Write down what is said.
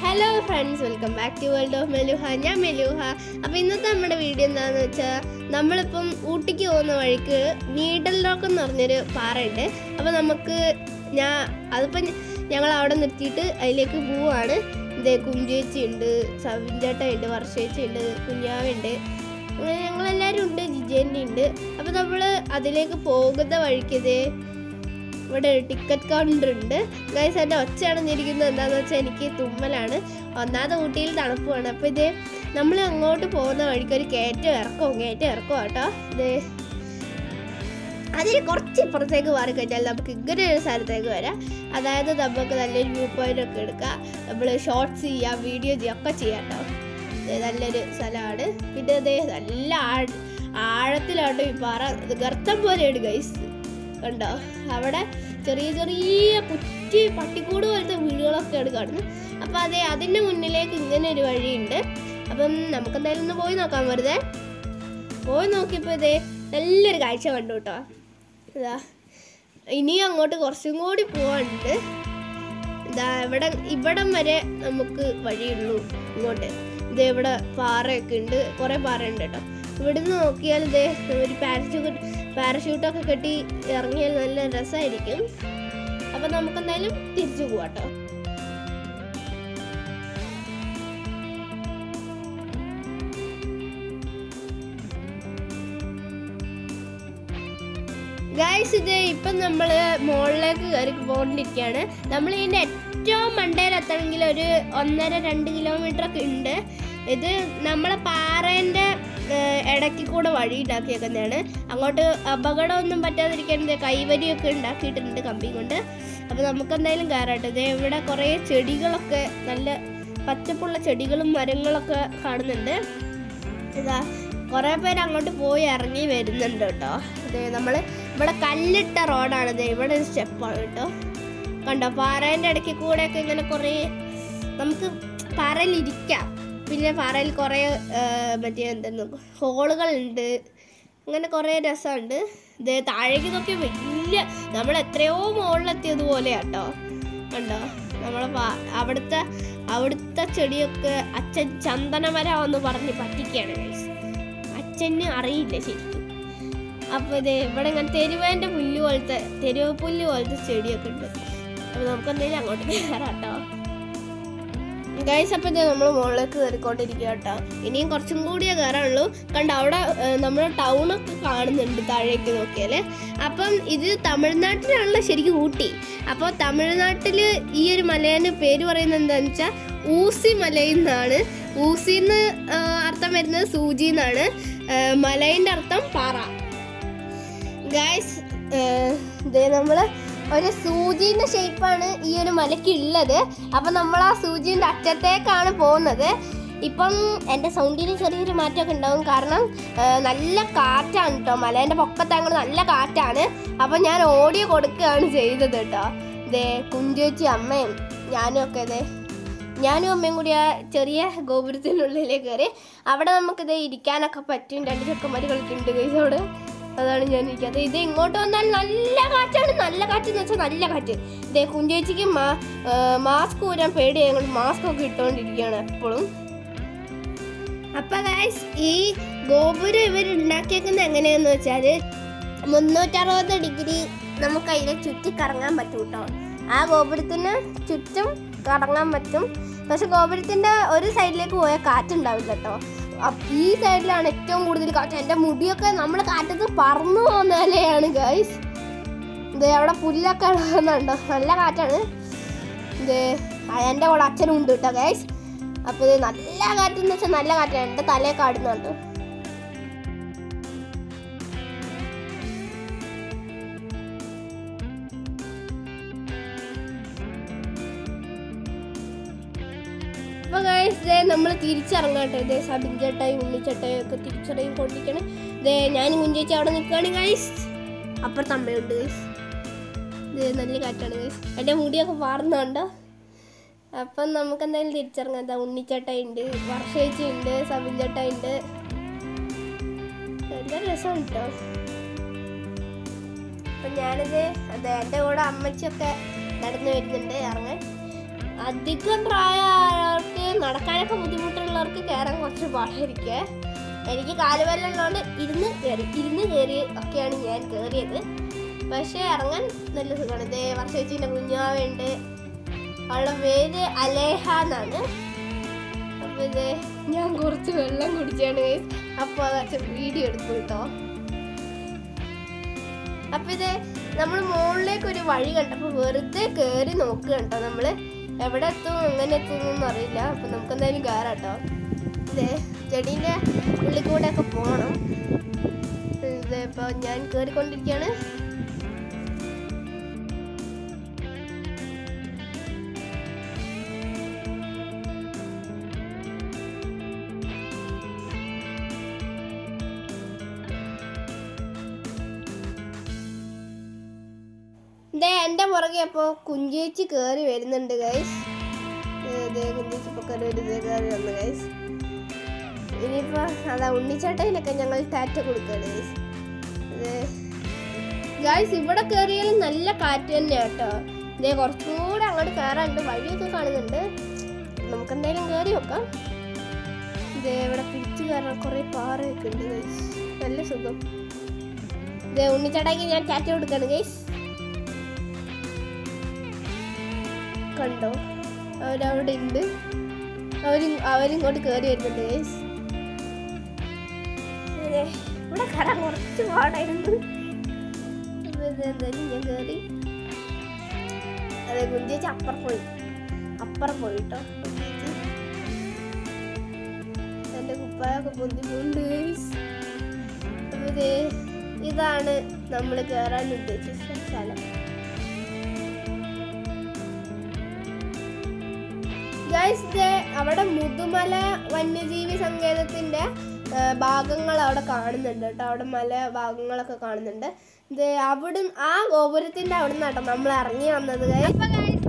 Hello friends welcome back to world of Meluha ഞാൻ മെലുഹ അപ്പോൾ ഇന്നത്തെ നമ്മുടെ വീഡിയോ എന്താണെന്ന് വെച്ചാൽ നമ്മളിപ്പം ഊട്ടിക്ക് പോകുന്ന വഴിക്ക് നീഡൽ റോക്ക് എന്ന് പറഞ്ഞൊരു പാറയുണ്ട് അപ്പോൾ നമുക്ക് ഞാൻ അതിപ്പം ഞങ്ങൾ അവിടെ നിർത്തിയിട്ട് അതിലേക്ക് പോവാണ് ഇതേ കുഞ്ചേച്ചി ഉണ്ട് സവിഞ്ചേട്ട ഉണ്ട് വർഷേച്ചി ഉണ്ട് കുഞ്ഞാവുണ്ട് അങ്ങനെ ഞങ്ങളെല്ലാവരും ഉണ്ട് ജിജേൻ്റെ ഉണ്ട് അപ്പോൾ നമ്മൾ അതിലേക്ക് പോകുന്ന വഴിക്ക് ഇതേ ഇവിടെ ഒരു ടിക്കറ്റ് കൗണ്ടർ ഉണ്ട് ഗൈസ് എൻ്റെ ഒച്ച അടഞ്ഞിരിക്കുന്നത് എന്താണെന്ന് വെച്ചാൽ എനിക്ക് തുമ്മലാണ് ഒന്നാമത് ഊട്ടിയിൽ തണുപ്പുമാണ് അപ്പോൾ ഇത് നമ്മൾ അങ്ങോട്ട് പോകുന്ന വഴിക്ക് ഒരു കയറ്റം ഇറക്കവും കയറ്റം ഇറക്കവും കേട്ടോ ഇത് അതിന് കുറച്ച് ഇപ്പുറത്തേക്ക് മാറി കഴിഞ്ഞാൽ നമുക്ക് ഇങ്ങനെ ഒരു സ്ഥലത്തേക്ക് വരാം അതായത് നമുക്ക് നല്ലൊരു വ്യൂ പോയിന്റ് ഒക്കെ എടുക്കാം നമ്മൾ ഷോർട്സ് ചെയ്യാം വീഡിയോ ചെയ്യാം ഒക്കെ ചെയ്യാം കേട്ടോ ഇത് നല്ലൊരു സ്ഥലമാണ് പിന്നെ ഇത് നല്ല ആഴ ആഴത്തിലാണ് ഈ പാറ ഇത് ഗർത്തം പോലെയാണ് ഗൈസ് കണ്ടോ അവിടെ ചെറിയ ചെറിയ കുറ്റി പട്ടിക്കൂട് പോലത്തെ വീടുകളൊക്കെയാണ് കാണുന്നത് അപ്പം അതെ അതിൻ്റെ മുന്നിലേക്ക് ഇങ്ങനെ ഒരു വഴിയുണ്ട് അപ്പം നമുക്ക് എന്തായാലും ഒന്ന് പോയി നോക്കാം വെറുതെ പോയി നോക്കിയപ്പോൾ ഇതേ നല്ലൊരു കാഴ്ച കണ്ടു കേട്ടോ ഇതാ ഇനിയും അങ്ങോട്ട് കുറച്ചും കൂടി പോവാനുണ്ട് ഇതാ ഇവിടെ ഇവിടം വരെ നമുക്ക് വഴിയുള്ളൂ ഇങ്ങോട്ട് ഇത് ഇവിടെ പാറയൊക്കെ ഉണ്ട് കുറേ പാറയുണ്ട് കേട്ടോ ഇവിടുന്ന് നോക്കിയാൽ ഇത് ഒരു പാരഷൂട്ട് പാരഷൂട്ടൊക്കെ കെട്ടി ഇറങ്ങിയാൽ നല്ല രസമായിരിക്കും അപ്പം നമുക്ക് എന്തായാലും തിരിച്ചു പോവാട്ടോ ഗായ്സ് ഇത് ഇപ്പം നമ്മൾ മുകളിലേക്ക് കയറി പോകൊണ്ടിരിക്കുകയാണ് നമ്മൾ ഇതിൻ്റെ ഏറ്റവും മണ്ടയിൽ എത്തണമെങ്കിൽ ഒരു ഒന്നര രണ്ട് കിലോമീറ്റർ ഒക്കെ ഉണ്ട് ഇത് നമ്മളെ പാറേൻ്റെ ഇടയ്ക്ക് കൂടെ വഴി ഉണ്ടാക്കിയേക്കുന്നതാണ് അങ്ങോട്ട് അപകടമൊന്നും പറ്റാതിരിക്കാൻ ഇത് കൈവരിയൊക്കെ ഉണ്ടാക്കിയിട്ടുണ്ട് കമ്പി കൊണ്ട് അപ്പോൾ നമുക്ക് എന്തായാലും കയറട്ടെ ഇത് ഇവിടെ കുറേ ചെടികളൊക്കെ നല്ല പച്ചപ്പുള്ള ചെടികളും മരങ്ങളൊക്കെ കാണുന്നുണ്ട് ഇതാ കുറേ പേര് അങ്ങോട്ട് പോയി ഇറങ്ങി വരുന്നുണ്ട് കേട്ടോ ഇത് നമ്മൾ ഇവിടെ കല്ലിട്ട റോഡാണിത് ഇവിടെ ഒരു സ്റ്റെപ്പാണ് കേട്ടോ കണ്ടോ പാറേൻ്റെ ഇടയ്ക്ക് കൂടെയൊക്കെ ഇങ്ങനെ കുറേ നമുക്ക് പാറയിൽ ഇരിക്കാം പിന്നെ പാറയിൽ കുറേ ആ, മറ്റേ എന്തെന്ന് ഹോളുകളുണ്ട് അങ്ങനെ കുറേ രസമുണ്ട് ഇത് താഴേക്ക് നോക്കി വലിയ നമ്മൾ എത്രയോ മുകളിലെത്തിയത് പോലെയാട്ടോ കണ്ടോ നമ്മളെ പാ- അവിടുത്തെ അവിടുത്തെ ചെടിയൊക്കെ അച്ഛൻ ചന്ദനമരമെന്ന് പറഞ്ഞ് പറ്റിക്കുകയാണ് guys. അച്ഛന് അറിയില്ല ശരിക്കും അപ്പോൾ ഇത് ഇവിടെ ഇങ്ങനെ തെരുവേൻ്റെ പുല്ല് പോലത്തെ തെരുവ് പുല്ല് പോലത്തെ ചെടിയൊക്കെ ഉണ്ട് അപ്പോൾ നമുക്ക് എന്തെങ്കിലും അങ്ങോട്ട് കയറാം കേട്ടോ ഗൈസ് അപ്പോൾ ഇത് നമ്മൾ മുകളിലേക്ക് കയറിക്കൊണ്ടിരിക്കുക കേട്ടോ ഇനിയും കുറച്ചും കൂടിയേ കയറാനുള്ളൂ കണ്ട അവിടെ നമ്മുടെ ടൗണൊക്കെ കാണുന്നുണ്ട് താഴേക്ക് നോക്കിയാൽ അപ്പം ഇത് തമിഴ്നാട്ടിലാണല്ലോ ശരിക്കും ഊട്ടി അപ്പോൾ തമിഴ്നാട്ടിൽ ഈ ഒരു മലേൻ്റെ പേര് പറയുന്നത് എന്താണെന്ന് വെച്ചാൽ ഊസി മലയെന്നാണ് ഊസി എന്ന് ആ, അർത്ഥം വരുന്നത് സൂചി എന്നാണ് മലയിൻ്റെ അർത്ഥം പാറ ഗായ്സ് ഇത് നമ്മൾ ഒരു സൂചിൻ്റെ ഷേപ്പാണ് ഈ ഒരു മലയ്ക്ക് ഉള്ളത് അപ്പം നമ്മൾ ആ സൂചിൻ്റെ അറ്റത്തേക്കാണ് പോകുന്നത് ഇപ്പം എൻ്റെ സൗണ്ടിന് ചെറിയൊരു മാറ്റമൊക്കെ ഉണ്ടാവും കാരണം ആ, നല്ല കാറ്റാണ് കേട്ടോ മലേൻ്റെ പൊക്കത്തങ്ങോട്ട് നല്ല കാറ്റാണ് അപ്പം ഞാൻ ഓഡിയോ കൊടുക്കുകയാണ് ചെയ്തത് കേട്ടോ ഇതേ കുഞ്ചേച്ചി അമ്മയും ഞാനും ഒക്കെ ഇതേ ഞാനും അമ്മയും കൂടി ആ ചെറിയ ഗോപുരത്തിനുള്ളിലേക്ക് കയറി അവിടെ നമുക്കിത് ഇരിക്കാനൊക്കെ പറ്റും രണ്ട് ചെക്കന്മാർ കളിക്കുന്നുണ്ട് ഗൈസ് അവിടെ അതാണ് ഞാൻ ഇരിക്കാത്തത് ഇത് ഇങ്ങോട്ട് വന്നാൽ നല്ല കാറ്റാണ് നല്ല കാറ്റ് എന്ന് വെച്ചാൽ നല്ല കാറ്റ് ഇതേ കുഞ്ചേച്ചിക്ക് മാ മാസ്ക് ഊരാൻ പേടിയായതുകൊണ്ട് മാസ്ക് ഒക്കെ ഇട്ടുകൊണ്ടിരിക്കുകയാണ് എപ്പോഴും അപ്പൊ ഗൈസ് ഈ ഗോപുരം ഇവർ ഉണ്ടാക്കിയേക്കുന്നത് എങ്ങനെയാന്ന് വെച്ചാൽ മുന്നൂറ്ററുപത് ഡിഗ്രി നമുക്ക് അതിനെ ചുറ്റി കറങ്ങാൻ പറ്റും കേട്ടോ ആ ഗോപുരത്തിന് ചുറ്റും കറങ്ങാൻ പറ്റും പക്ഷെ ഗോപുരത്തിന്റെ ഒരു സൈഡിലേക്ക് പോയാൽ കാറ്റുണ്ടാവില്ല കേട്ടോ അപ്പ് ഈ സൈഡിലാണ് ഏറ്റവും കൂടുതൽ കാറ്റ് എൻ്റെ മുടിയൊക്കെ നമ്മൾ കാറ്റത്ത് പറന്നു പോകുന്ന പോലെയാണ് ഗൈസ് ഇത് അവിടെ പുല്ലൊക്കെ ഇളകുന്നുണ്ടോ നല്ല കാറ്റാണ് ഇത് എൻ്റെ കൂടെ അച്ഛനും ഉണ്ട് കേട്ടോ ഗൈസ് അപ്പോൾ ഇത് നല്ല കാറ്റെന്ന് വെച്ചാൽ നല്ല കാറ്റാണ് എൻ്റെ തലയെ കാടുന്നുണ്ട് അപ്പോൾ ഗൈസ് നമ്മൾ തിരിച്ചിറങ്ങാട്ടെ ഇതേ സബിൻ ചേട്ടായും ഉണ്ണിച്ചേട്ടായും ഒക്കെ തിരിച്ചറിയും കൊണ്ടിരിക്കണം ഇതേ ഞാൻ കുഞ്ചേച്ചി അവിടെ നിൽക്കുകയാണ് ഗൈസ് അപ്പുറത്ത് അമ്മയുണ്ട് ഗൈസ് ഇത് നല്ല കാറ്റാണ് ഗൈസ് എൻ്റെ മുടിയൊക്കെ പാറുന്നുണ്ടോ അപ്പം നമുക്ക് എന്തായാലും തിരിച്ചിറങ്ങാം എന്താ ഉണ്ണിച്ചേട്ടായുണ്ട് വർഷേച്ചി ഉണ്ട് സബിൻ ചേട്ടായുണ്ട് നല്ല രസമാണ് കേട്ടോ അപ്പം ഞാനിത് അതെ എൻ്റെ കൂടെ അമ്മച്ചിയൊക്കെ നടന്നു വരുന്നുണ്ട് ഇറങ്ങാൻ അധികം പ്രായമായവർക്ക് നടക്കാനൊക്കെ ബുദ്ധിമുട്ടുള്ളവർക്ക് കയറാൻ കുറച്ച് പാടായിരിക്കേ എനിക്ക് കാലുവെല്ലം ഉള്ളതുകൊണ്ട് ഇരുന്ന് കയറി ഇരുന്ന് കയറി ഒക്കെയാണ് ഞാൻ കയറിയത് പക്ഷേ ഇറങ്ങാൻ നല്ല സുഖമാണ് ഇതേ വർഷേച്ചിൻ്റെ കുഞ്ഞാവുണ്ട് അവളുടെ പേര് അലേഹ എന്നാണ് അപ്പോൾ ഇത് ഞാൻ കുറച്ച് വെള്ളം കുടിച്ചാണ് അപ്പോൾ അത് വീഡിയോ എടുത്തു കേട്ടോ അപ്പൊ ഇത് നമ്മൾ മുകളിലേക്ക് ഒരു വഴി കണ്ടപ്പോൾ വെറുതെ കയറി നോക്കുക കേട്ടോ നമ്മൾ എവിടെ എത്തും എങ്ങനെ എത്തും എന്നൊന്നും അറിയില്ല അപ്പൊ നമുക്ക് എന്തായാലും കയറാം കേട്ടോ ഇത് ചെടീൻ്റെ ഉള്ളിൽ കൂടെ ഒക്കെ പോകണം ഇത് ഇപ്പോൾ ഞാൻ കയറിക്കൊണ്ടിരിക്കുകയാണ് ദേ എൻ്റെ പുറകെ അപ്പോൾ കുഞ്ചേച്ചി കയറി വരുന്നുണ്ട് ഗൈസ് ഇതേ കുഞ്ചേച്ചി ഇപ്പോൾ കയറി വരുന്നത് കയറി വന്നു ഗൈസ് ഇനിയിപ്പോൾ അതാ ഉണ്ണിച്ചേട്ടനൊക്കെ ഞങ്ങൾ ടാറ്റ കൊടുക്കുകയാണ് ഗൈസ് ഇത് ഗൈസ് ഇവിടെ കയറിയാലും നല്ല കാറ്റ് തന്നെയാണ് കേട്ടോ ഇതേ കുറച്ചുകൂടെ അങ്ങോട്ട് കയറാനുണ്ട് വഴിയൊക്കെ കാണുന്നുണ്ട് നമുക്ക് എന്തായാലും കയറി നോക്കാം ഇതേ ഇവിടെ പിടിച്ച് കയറാൻ കുറേ പാറയൊക്കെ ഉണ്ട് ഗൈസ് നല്ല സുഖം ഇതേ ഉണ്ണിച്ചേട്ടാക്കി ഞാൻ ടാറ്റ കൊടുക്കുകയാണ് ഗൈസ് കണ്ടോ അവരവിടെ ഉണ്ട് അവരും അവരിങ്ങോട്ട് കയറി വരുന്നുണ്ട് ഗൈസ് അതെ, ഇവിടെ കയറാൻ കുറച്ച് പാടായിരുന്നു അപ്പൊ ഇത് എന്തായാലും ഞാൻ കയറി അതെ കുഞ്ചേച്ചി അപ്പുറം പോയി അപ്പുറം പോയി കേട്ടോ കുഞ്ചേച്ചി എൻ്റെ കുപ്പായൊക്കെ പൊന്തി പോണ്ട് ഗൈസ് അപ്പൊ ഇത് ഇതാണ് നമ്മൾ കയറാൻ ഉദ്ദേശിച്ച സ്ഥലം ഗൈസ് ദേ അവിടെ മുതുമല വന്യജീവി സങ്കേതത്തിന്റെ ആ, ഭാഗങ്ങൾ അവിടെ കാണുന്നുണ്ട് കേട്ടോ അവിടെ മല ഭാഗങ്ങളൊക്കെ കാണുന്നുണ്ട് ഇത് അവിടെ ആ ഗോപുരത്തിന്റെ അവിടെ നിന്നാട്ടോ നമ്മൾ ഇറങ്ങി വന്നത് guys.